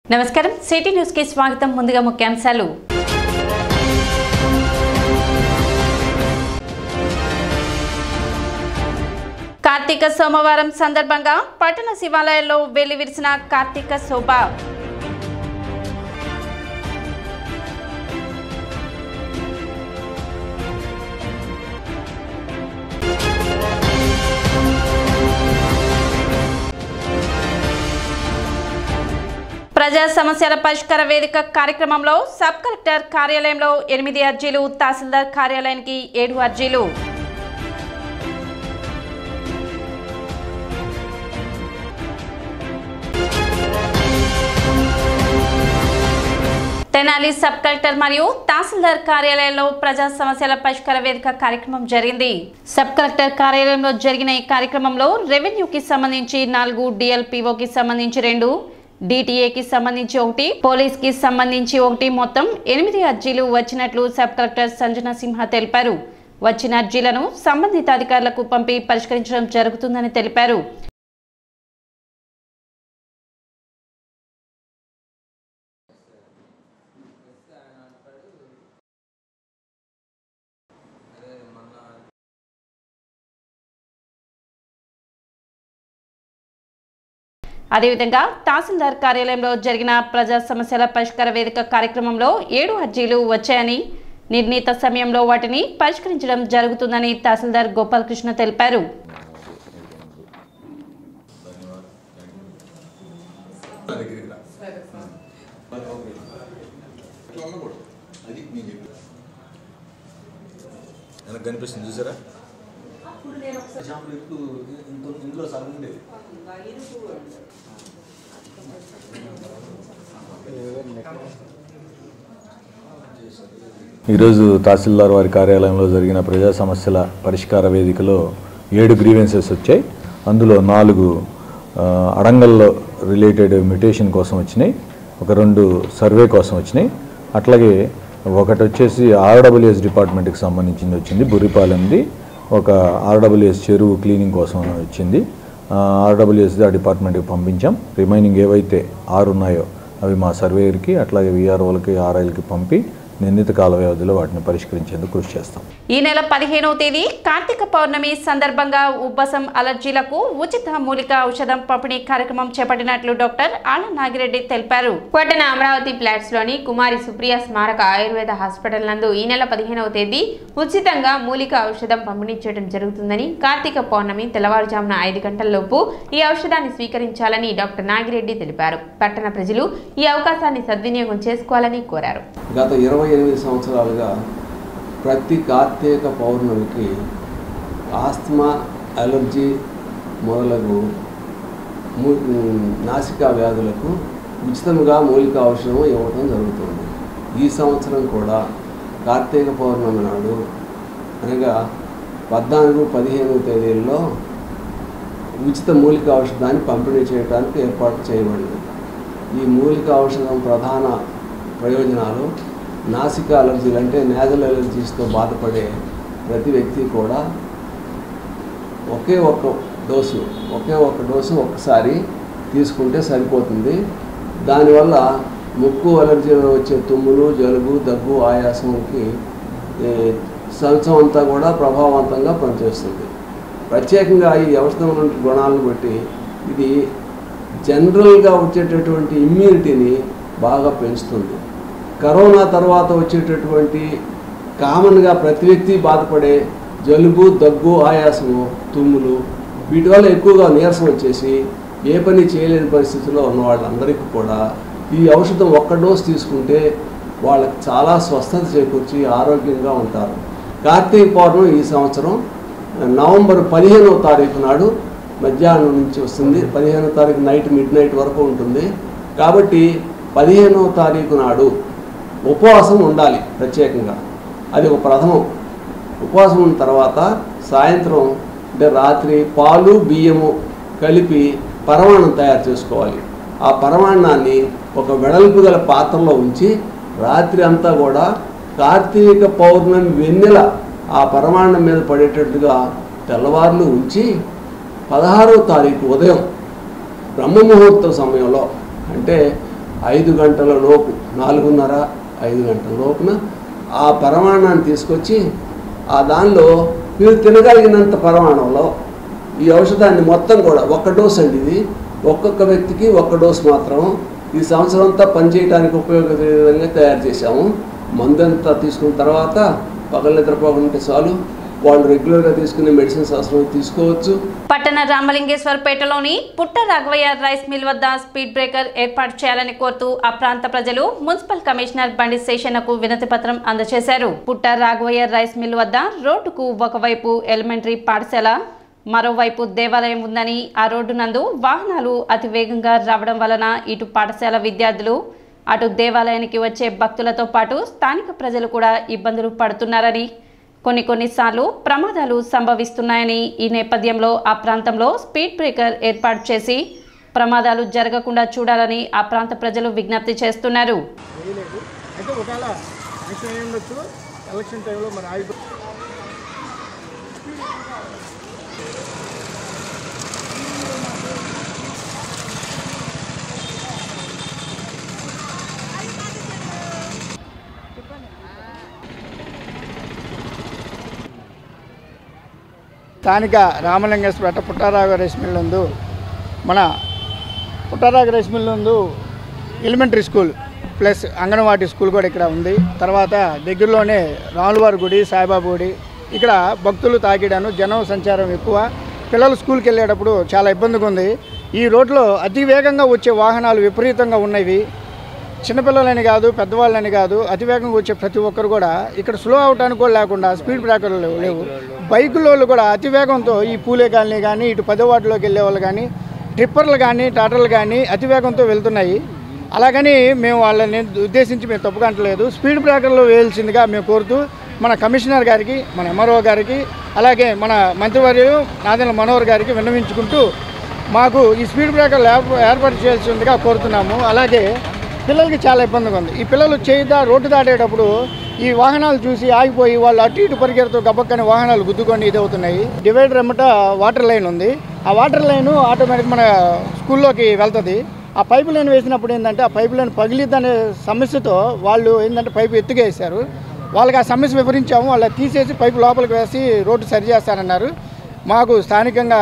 నమస్కారం city news కి స్వాగతం ముందుగా ముఖ్యాంశాలు కార్తీక సోమవారం సందర్భంగా పట్టణ శివాలయాల్లో వెల్లివిరిసిన కార్తీక శోభ ప్రజా సమస్యల పరిష్కార వేదిక కార్యక్రమంలో సబ్ కలెక్టర్ కార్యాలయంలో ఎనిమిది అర్జీలు తహసీల్దార్ కార్యాలయానికి ఏడు అర్జీలు తెనాలి సబ్ కలెక్టర్ మరియు తహసీల్దార్ కార్యాలయంలో ప్రజా సమస్యల పరిష్కార వేదిక కార్యక్రమం జరిగింది సబ్ కలెక్టర్ కార్యాలయంలో జరిగిన ఈ కార్యక్రమంలో రెవెన్యూకి సంబంధించి నాలుగు డిఎల్పిఓకి సంబంధించి రెండు డిటిఏకి సంబంధించి ఒకటి పోలీస్ కి సంబంధించి ఒకటి మొత్తం ఎనిమిది అర్జీలు వచ్చినట్లు సబ్ కలెక్టర్ సంజన సింహ తెలిపారు వచ్చిన అర్జీలను సంబంధిత అధికారులకు పంపి పరిష్కరించడం జరుగుతుందని తెలిపారు అదేవిధంగా తహసీల్దార్ కార్యాలయంలో జరిగిన ప్రజా సమస్యల పరిష్కార వేదిక కార్యక్రమంలో ఏడు అర్జీలు వచ్చాయని నిర్ణీత సమయంలో వాటిని పరిష్కరించడం జరుగుతుందని తహసీల్దార్ గోపాలకృష్ణ తెలిపారు అది నేను చెప్పి వెనక్కి కనిపిస్తుంది చూసారా ఎగ్జాంపుల్ ఇప్పుడు ఇంత- ఇందులో సగం ఉండేది ఈరోజు తహసీల్దార్ వారి కార్యాలయంలో జరిగిన ప్రజా సమస్యల పరిష్కార వేదికలో ఏడు గ్రీవెన్సెస్ వచ్చాయి అందులో నాలుగు ఆ, అడంగల్లో రిలేటెడ్ మ్యూటేషన్ కోసం వచ్చినాయి ఒక రెండు సర్వే కోసం వచ్చినాయి అట్లాగే ఒకటి వచ్చేసి ఆర్డబ్ల్యూఎస్ డిపార్ట్మెంట్కి సంబంధించింది వచ్చింది బుర్రిపాలెంది ఒక ఆర్డబ్ల్యూఎస్ చెరువు క్లీనింగ్ కోసం వచ్చింది ఆర్డబ్ల్యూఎస్ది ఆ డిపార్ట్మెంట్కి పంపించాం రిమైనింగ్ ఏవైతే ఆరు ఉన్నాయో అవి మా సర్వేయర్కి అట్లాగే విఆర్ఓలకి ఆర్ఐలకి పంపి నిర్ణీత కాల వ్యవధిలో వాటిని పరిష్కరించేందుకు కృషి చేస్తాం ఈ నెల పదిహేనవ తేదీ కార్తీక పౌర్ణమి సందర్భంగా ఉబ్బసం అలర్జీలకు ఉచిత మూలిక ఔషధం పంపిణీ కార్యక్రమం చేపట్టినట్లు డాక్టర్ ఆళ్ల నాగిరెడ్డి తెలిపారు పట్టణ అమరావతి ఫ్లాట్స్ లోని కుమారి సుప్రియ స్మారక ఆయుర్వేద హాస్పిటల్ నందు ఈ నెల పదిహేనవ తేదీ ఉచితంగా మూలిక ఔషధం పంపిణీ చేయడం జరుగుతుందని కార్తీక పౌర్ణమి తెల్లవారుజామున ఐదు గంటలలోపు ఈ ఔషధాన్ని స్వీకరించాలని డాక్టర్ నాగిరెడ్డి తెలిపారు పట్టణ ప్రజలు ఈ అవకాశాన్ని సద్వినియోగం చేసుకోవాలని కోరారు గత ఇరవై ఎనిమిది సంవత్సరాలుగా ప్రతి కార్తీక పౌర్ణమికి ఆస్తమా అలర్జీ మొదలగు ము- నాసికా వ్యాధులకు ఉచితంగా మూలిక ఔషధం ఇవ్వడం జరుగుతుంది ఈ సంవత్సరం కూడా కార్తీక పౌర్ణమి నాడు అనగా పద్నాలుగు పదిహేను తేదీల్లో ఉచిత మూలిక ఔషధాన్ని పంపిణీ చేయడానికి ఏర్పాటు చేయబడింది ఈ మూలిక ఔషధం ప్రధాన ప్రయోజనాలు నాసికా అలర్జీలు అంటే నేజల్ అలర్జీస్తో బాధపడే ప్రతి వ్యక్తి కూడా ఒకే ఒక్క డోసు ఒకే ఒక్క డోసు ఒక్కసారి తీసుకుంటే సరిపోతుంది దానివల్ల ముక్కు అలర్జీలో వచ్చే తుమ్ములు జలుబు దగ్గు ఆయాసంకి ఏ, సంవత్సరం అంతా కూడా ప్రభావవంతంగా పనిచేస్తుంది ప్రత్యేకంగా ఈ ఔషధం నుండి గుణాలను బట్టి ఇది జనరల్గా వచ్చేటటువంటి ఇమ్యూనిటీని బాగా పెంచుతుంది కరోనా తర్వాత వచ్చేటటువంటి కామన్గా ప్రతి వ్యక్తి బాధపడే జలుబు దగ్గు ఆయాసము తుమ్ములు వీటి వల్ల ఎక్కువగా నీరసం వచ్చేసి ఏ పని చేయలేని పరిస్థితిలో ఉన్న వాళ్ళందరికీ కూడా ఈ ఔషధం ఒక్క డోస్ తీసుకుంటే వాళ్ళకి చాలా స్వస్థత చేకూర్చి ఆరోగ్యంగా ఉంటారు కార్తీక పౌర్ణమి ఈ సంవత్సరం నవంబర్ పదిహేనవ తారీఖు నాడు మధ్యాహ్నం నుంచి వస్తుంది పదిహేనవ తారీఖు నైట్ మిడ్ నైట్ వరకు ఉంటుంది కాబట్టి పదిహేనవ తారీఖు నాడు ఉపవాసం ఉండాలి ప్రత్యేకంగా అది ఒక ప్రథమం ఉపవాసం ఉన్న తర్వాత సాయంత్రం అంటే రాత్రి పాలు బియ్యము కలిపి పరమాణం తయారు చేసుకోవాలి ఆ పరమాన్నాన్ని ఒక వెడల్పు గల పాత్రలో ఉంచి రాత్రి అంతా కూడా కార్తీక పౌర్ణమి వెన్నెల ఆ పరమాన్నం మీద పడేటట్టుగా తెల్లవారులు ఉంచి పదహారో తారీఖు ఉదయం బ్రహ్మముహూర్తం సమయంలో అంటే ఐదు గంటల లోపు నాలుగున్నర ఐదు గంటల లోపున ఆ పరమాణాన్ని తీసుకొచ్చి ఆ దానిలో మీరు తినగలిగినంత పరిమాణంలో ఈ ఔషధాన్ని మొత్తం కూడా ఒక్క డోస్ అండి ఇది ఒక్కొక్క వ్యక్తికి ఒక్క డోస్ మాత్రం ఈ సంవత్సరం అంతా పనిచేయడానికి ఉపయోగపడే విధంగా తయారు చేశాము మందంతా తీసుకున్న తర్వాత పగలు నిద్రపోకుంటే చాలు వాళ్ళు రెగ్యులర్గా తీసుకునే మెడిసిన్స్ అవసరం తీసుకోవచ్చు పట్టణ రామలింగేశ్వరపేటలోని పుట్ట రాఘవయ్య రైస్ మిల్ వద్ద స్పీడ్ బ్రేకర్ ఏర్పాటు చేయాలని కోరుతూ ఆ ప్రాంత ప్రజలు మున్సిపల్ కమిషనర్ బండి శేషన్నకు వినతి పత్రం అందజేశారు పుట్ట రాఘవయ్య రైస్ మిల్ వద్ద రోడ్డుకు ఒకవైపు ఎలిమెంటరీ పాఠశాల మరోవైపు దేవాలయం ఉందని ఆ రోడ్డు నందు వాహనాలు అతి వేగంగా రావడం వలన ఇటు పాఠశాల విద్యార్థులు అటు దేవాలయానికి వచ్చే భక్తులతో పాటు స్థానిక ప్రజలు కూడా ఇబ్బందులు పడుతున్నారని కొన్ని కొన్నిసార్లు ప్రమాదాలు సంభవిస్తున్నాయని ఈ నేపథ్యంలో ఆ ప్రాంతంలో స్పీడ్ బ్రేకర్ ఏర్పాటు చేసి ప్రమాదాలు జరగకుండా చూడాలని ఆ ప్రాంత ప్రజలు విజ్ఞప్తి చేస్తున్నారు వేయలేదు అయితే ఒకవేళ యాక్షన్ అయి ఉండొచ్చు ఎలక్షన్ టైంలో మరి ఆగిపో స్థానిక రామలింగేశ్వర పుట్టారాగ రైస్ మిల్ నందు మన పుట్టారాగ రైస్ మిల్ నందు elementary school plus anganwadi school కూడా ఇక్కడ ఉంది తర్వాత దగ్గరలోనే రాములవారి గుడి సాయిబాబా గుడి ఇక్కడ భక్తులు తాకిడాను జనం సంచారం ఎక్కువ పిల్లలు స్కూల్కి వెళ్ళేటప్పుడు చాలా ఇబ్బందిగా ఉంది ఈ రోడ్లో అతి వేగంగా వచ్చే వాహనాలు విపరీతంగా ఉన్నవి చిన్నపిల్లలని కాదు పెద్దవాళ్ళని కాదు అతివేగంగా వచ్చే ప్రతి ఒక్కరు కూడా ఇక్కడ స్లో అవడానికి కూడా లేకుండా స్పీడ్ బ్రేకర్లు లేవు లేవు బైకుల వాళ్ళు కూడా అతివేగంతో ఈ పూలే కాలనీ కానీ ఇటు పదవాటిలోకి వెళ్ళే వాళ్ళు కానీ ట్రిప్పర్లు కానీ టాటర్లు కానీ అతివేగంతో వెళ్తున్నాయి అలాగని మేము వాళ్ళని ఉద్దేశించి మేము తప్పుకంటలేదు స్పీడ్ బ్రేకర్లు వేయాల్సిందిగా మేము కోరుతూ మన కమిషనర్ గారికి మన ఎంఆర్ఓ గారికి అలాగే మన మంత్రివర్యులు నాదెండ్ల మనోహర్ గారికి విన్నవించుకుంటూ మాకు ఈ స్పీడ్ బ్రేకర్లు ఏర్ప- ఏర్పాటు చేయాల్సిందిగా కోరుతున్నాము అలాగే పిల్లలకి చాలా ఇబ్బందిగా ఉంది ఈ పిల్లలు చేయిదా రోడ్డు దాటేటప్పుడు ఈ వాహనాలు చూసి ఆగిపోయి వాళ్ళు అటు ఇటు పరిగెడుతూ గబక్కని వాహనాలు గుద్దుకొని ఇదవుతున్నాయి డివైడర్ ఎమ్మట వాటర్ లైన్ ఉంది ఆ వాటర్ లైన్ ఆటోమేటిక్ మన స్కూల్లోకి వెళ్తుంది ఆ పైపు లైన్ వేసినప్పుడు ఏంటంటే ఆ పైపు లైన్ పగిలిద్దనే సమస్యతో వాళ్ళు ఏంటంటే పైపు ఎత్తుకేసారు వాళ్ళకి ఆ సమస్య వివరించాము వాళ్ళు తీసేసి పైపు లోపలికి వేసి రోడ్డు సరి చేస్తారన్నారు మాకు స్థానికంగా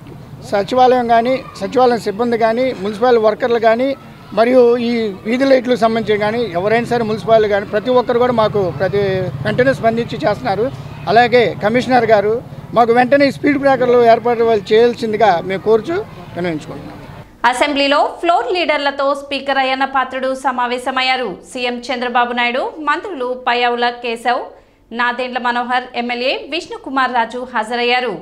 సచివాలయం కానీ సచివాలయం సిబ్బంది కానీ మున్సిపల్ వర్కర్లు కానీ మరియు ఈ వీధి లైట్లకు సంబంధించి కానీ ఎవరైనా సరే మున్సిపాలిటీ కానీ ప్రతి ఒక్కరు కూడా మాకు ప్రతి వెంటనే స్పందించి చేస్తున్నారు అలాగే కమిషనర్ గారు మాకు వెంటనే ఈ స్పీడ్ బ్రేకర్లు ఏర్పాటు వాళ్ళు చేయాల్సిందిగా మేము కోరుచు వినియోగించుకుంటున్నాం అసెంబ్లీలో ఫ్లోర్ లీడర్లతో స్పీకర్ అయ్యన్న పాత్రుడు సమావేశమయ్యారు సీఎం చంద్రబాబు నాయుడు మంత్రులు పయ్యావుల కేశవ్ నాదెండ్ల మనోహర్ ఎమ్మెల్యే విష్ణుకుమార్ రాజు హాజరయ్యారు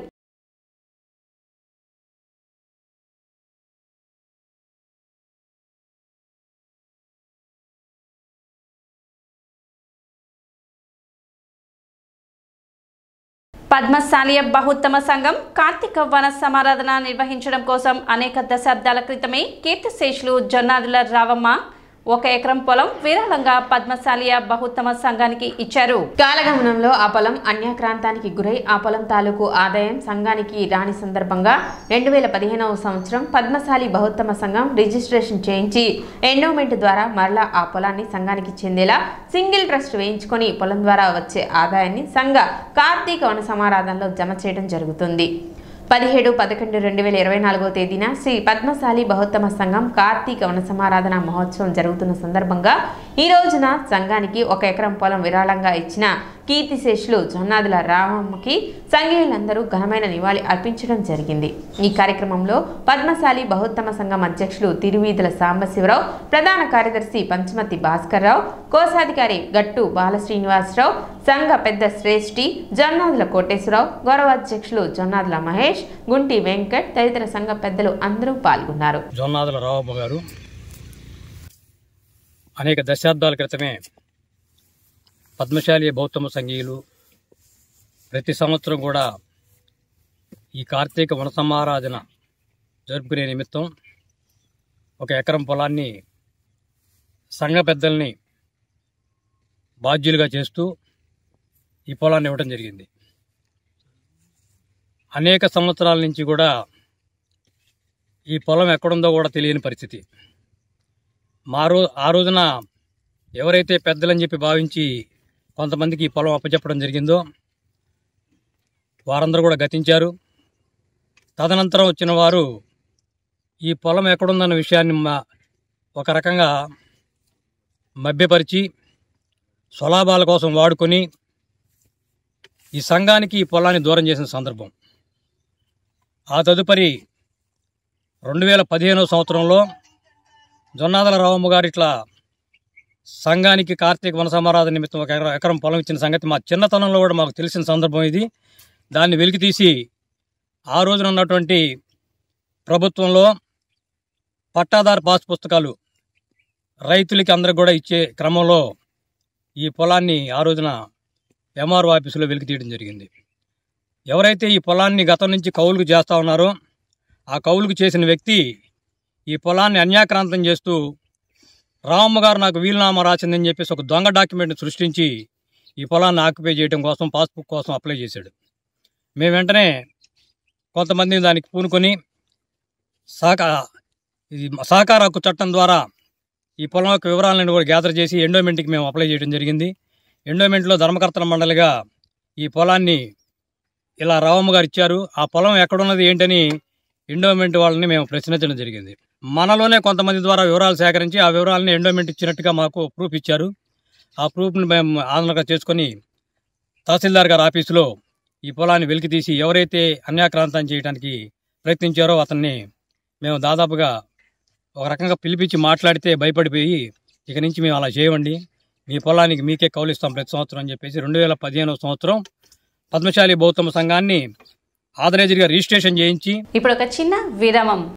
పద్మశాలియ బహుత్తమ సంఘం కార్తీక వన సమారాధన నిర్వహించడం కోసం అనేక దశాబ్దాల క్రితమే కీర్తిశేషులు జొన్నాదుల రావమ్మ ఒక ఎకరం పొలం విరాళంగా పద్మశాలియ బహుత్తమ సంఘానికి ఇచ్చారు కాలగమనంలో ఆ పొలం అన్యాక్రాంతానికి గురై ఆ పొలం తాలూకు ఆదాయం సంఘానికి రాని సందర్భంగా రెండు వేల పదిహేనవ సంవత్సరం పద్మశాలి బహుత్తమ సంఘం రిజిస్ట్రేషన్ చేయించి ఎండోమెంట్ ద్వారా మరలా ఆ పొలాన్ని సంఘానికి చెందేలా సింగిల్ ట్రస్ట్ వేయించుకొని పొలం ద్వారా వచ్చే ఆదాయాన్ని సంఘ కార్తీక వన సమారాధనలో జమ చేయడం జరుగుతుంది పదిహేడు పదకొండు రెండు వేల ఇరవై నాలుగో తేదీన శ్రీ పద్మశాలి బహుత్తమ సంఘం కార్తీక వన సమారాధన మహోత్సవం జరుగుతున్న సందర్భంగా ఈ రోజున సంఘానికి ఒక ఎకరం పొలం విరాళంగా ఇచ్చిన కీర్తిశేషులు జొన్నాదుల రామమ్మకి సంఘీయులందరూ ఘనమైన నివాళి అర్పించడం జరిగింది ఈ కార్యక్రమంలో పద్మశాలి బహుత్తమ సంఘం అధ్యక్షులు తిరువీధుల సాంబశివరావు ప్రధాన కార్యదర్శి పంచమతి భాస్కర్రావు కోశాధికారి గట్టు బాలశ్రీనివాసరావు సంఘ పెద్ద శ్రేష్ఠి జొన్నాదుల కోటేశ్వరరావు గౌరవాధ్యక్షులు జొన్నాదుల మహేష్ గుంటి వెంకట్ తదితర సంఘ పెద్దలు అందరూ పాల్గొన్నారు జొన్నాదుల రావమ్మ గారు అనేక దశాబ్దాల క్రితమే పద్మశాలి బౌద్ధమ సంఘీయులు ప్రతి సంవత్సరం కూడా ఈ కార్తీక వనసమారాధన జరుపుకునే నిమిత్తం ఒక ఎకరం పొలాన్ని సంఘ పెద్దల్ని బాధ్యులుగా చేస్తూ ఈ పొలాన్ని ఇవ్వడం జరిగింది అనేక సంవత్సరాల నుంచి కూడా ఈ పొలం ఎక్కడుందో కూడా తెలియని పరిస్థితి మా రో ఆ రోజున ఎవరైతే పెద్దలని చెప్పి భావించి కొంతమందికి ఈ పొలం అప్పచెప్పడం జరిగిందో వారందరూ కూడా గతించారు తదనంతరం వచ్చిన వారు ఈ పొలం ఎక్కడుందన్న విషయాన్ని మా- ఒక రకంగా మభ్యపరిచి స్వలాభాల కోసం వాడుకొని ఈ సంఘానికి ఈ పొలాన్ని దూరం చేసిన సందర్భం ఆ తదుపరి రెండు వేల పదిహేనవ సంవత్సరంలో జొన్నాదల రావమ్మ గారు ఇట్లా సంఘానికి కార్తీక వన సమారాధన నిమిత్తం ఒక ఎకరం- ఎకరం పొలం ఇచ్చిన సంగతి మా చిన్నతనంలో కూడా మాకు తెలిసిన సందర్భం ఇది దాన్ని వెలికి తీసి ఆ రోజున ఉన్నటువంటి ప్రభుత్వంలో పట్టాదారు పాస్ పుస్తకాలు రైతులకి అందరికి కూడా ఇచ్చే క్రమంలో ఈ పొలాన్ని ఆ రోజున ఎంఆర్ఓ ఆఫీసులో వెలికి తీయడం జరిగింది ఎవరైతే ఈ పొలాన్ని గతం నుంచి కౌలుకు చేస్తా ఉన్నారో ఆ కౌలుకు చేసిన వ్యక్తి ఈ పొలాన్ని అన్యాక్రాంతం చేస్తూ రామమ్మ గారు నాకు వీలునామా రాసిందని చెప్పేసి ఒక దొంగ డాక్యుమెంట్ని సృష్టించి ఈ పొలాన్ని ఆక్యుపై చేయడం కోసం పాస్బుక్ కోసం అప్లై చేశాడు మేము వెంటనే కొంతమంది దానికి పూనుకొని సహకా ఇది సహకార హక్కు చట్టం ద్వారా ఈ పొలం యొక్క వివరాలను కూడా గ్యాదర్ చేసి ఎండోమెంట్కి మేము అప్లై చేయడం జరిగింది ఎండోమెంట్లో ధర్మకర్తల మండలిగా ఈ పొలాన్ని ఇలా రావమ్మ గారు ఇచ్చారు ఆ పొలం ఎక్కడున్నది ఏంటని ఎండోమెంట్ వాళ్ళని మేము ప్రశ్నించడం జరిగింది మనలోనే కొంతమంది ద్వారా వివరాలు సేకరించి ఆ వివరాలని ఎండోమెంట్ ఇచ్చినట్టుగా మాకు ప్రూఫ్ ఇచ్చారు ఆ ప్రూఫ్ని మేము ఆధారంగా చేసుకొని తహసీల్దార్ గారి ఆఫీసులో ఈ పొలాన్ని వెలికి తీసి ఎవరైతే అన్యాక్రాంతం చేయడానికి ప్రయత్నించారో అతన్ని మేము దాదాపుగా ఒక రకంగా పిలిపించి మాట్లాడితే భయపడిపోయి ఇక నుంచి మేము అలా చేయమండి మీ పొలానికి మీకే కౌలిస్తాం ప్రతి సంవత్సరం అని చెప్పేసి రెండు వేల పదిహేనవ సంవత్సరం పద్మశాలి బౌద్ధమ సంఘాన్ని ఆథరైజ్డ్గా రిజిస్ట్రేషన్ చేయించి ఇప్పుడు ఒక చిన్న విరామం